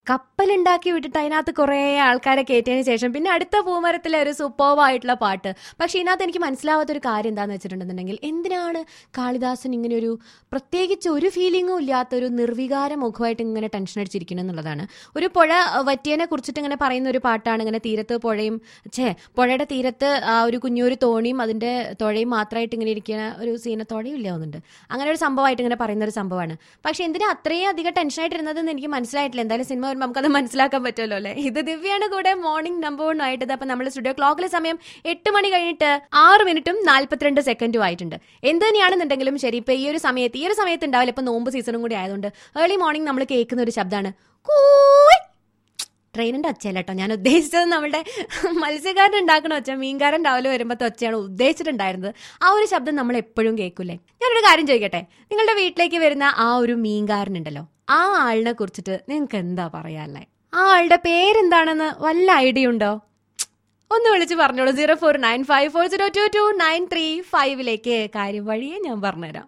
കപ്പലുണ്ടാക്കി വിട്ടിട്ട് അതിനകത്ത് കുറേ ആൾക്കാരെ കയറ്റിയതിന് ശേഷം പിന്നെ അടുത്ത പൂമരത്തിലെ ഒരു സൂപ്പർവായിട്ടുള്ള പാട്ട് പക്ഷെ ഇതിനകത്ത് എനിക്ക് മനസ്സിലാവാത്ത ഒരു കാര്യം എന്താണെന്ന് വെച്ചിട്ടുണ്ടെന്നുണ്ടെങ്കിൽ എന്തിനാണ് കാളിദാസൻ ഇങ്ങനെ ഒരു പ്രത്യേകിച്ച് ഒരു ഫീലിംഗും ഇല്ലാത്ത ഒരു നിർവികാര മുഖമായിട്ട് ഇങ്ങനെ ടെൻഷൻ അടിച്ചിരിക്കണം എന്നുള്ളതാണ് ഒരു പുഴ അഹ്, വറ്റിയനെ കുറിച്ചിട്ട് ഇങ്ങനെ പറയുന്ന ഒരു പാട്ടാണ് ഇങ്ങനെ തീരത്ത് പുഴയും ഛേ പുഴയുടെ തീരത്ത് ആ ഒരു കുഞ്ഞൊരു തോണിയും അതിന്റെ തുഴയും മാത്രമായിട്ട് ഇങ്ങനെ ഇരിക്കുന്ന ഒരു സീന തുഴയും ഇല്ല ഒന്നുണ്ട് അങ്ങനെ ഒരു സംഭവമായിട്ട് ഇങ്ങനെ പറയുന്ന ഒരു സംഭവമാണ് പക്ഷെ എന്തിനാ അത്രയും അധികം ടെൻഷനായിട്ടിരുന്നതെന്ന് എനിക്ക് മനസ്സിലായിട്ടില്ല എന്തായാലും സിനിമ വരുമ്പോൾ നമുക്കത് മനസ്സിലാക്കാൻ പറ്റുമല്ലോ അല്ലേ ഇത് ദിവ്യാണ് കൂടെ മോർണിംഗ് നമ്പർ വൺ ആയിട്ട് അപ്പൊ നമ്മൾ സ്റ്റുഡിയോ ക്ലോക്കിലെ സമയം എട്ട് മണി കഴിഞ്ഞിട്ട് ആറ് മിനിറ്റും നാല്പത്തിരണ്ട് സെക്കൻഡും ആയിട്ടുണ്ട് എന്ത് തന്നെയാണെന്നുണ്ടെങ്കിലും ശരി ഇപ്പൊ ഈ ഒരു സമയത്ത് ഈ ഒരു സമയത്ത് ഉണ്ടാവില്ല ഇപ്പൊ നോമ്പ് സീസണും കൂടി ആയതുകൊണ്ട് ഏർലി മോർണിംഗ് നമ്മൾ കേൾക്കുന്ന ഒരു ശബ്ദമാണ് കൂയ് ട്രെയിനിന്റെ ഒച്ചയല്ല കേട്ടോ ഞാൻ ഉദ്ദേശിച്ചത് നമ്മുടെ മത്സ്യക്കാരൻ ഉണ്ടാക്കണ ഒച്ച മീൻകാരൻ രാവിലെ വരുമ്പോഴത്തെ ഒച്ചയാണ് ഉദ്ദേശിച്ചിട്ടുണ്ടായിരുന്നത് ആ ഒരു ശബ്ദം നമ്മൾ എപ്പോഴും കേൾക്കൂലേ ഞാനൊരു കാര്യം ചോദിക്കട്ടെ നിങ്ങളുടെ വീട്ടിലേക്ക് വരുന്ന ആ ഒരു മീൻകാരൻ ഉണ്ടല്ലോ ആ ആളിനെ കുറിച്ചിട്ട് നിങ്ങൾക്ക് എന്താ പറയാല്ലേ ആ ആളുടെ പേരെന്താണെന്ന് വല്ല ഐഡിയ ഉണ്ടോ ഒന്ന് വിളിച്ച് പറഞ്ഞോളൂ zero four nine five four zero two two nine three ഫൈവിലേക്ക് കാര്യം വഴിയെ ഞാൻ പറഞ്ഞുതരാം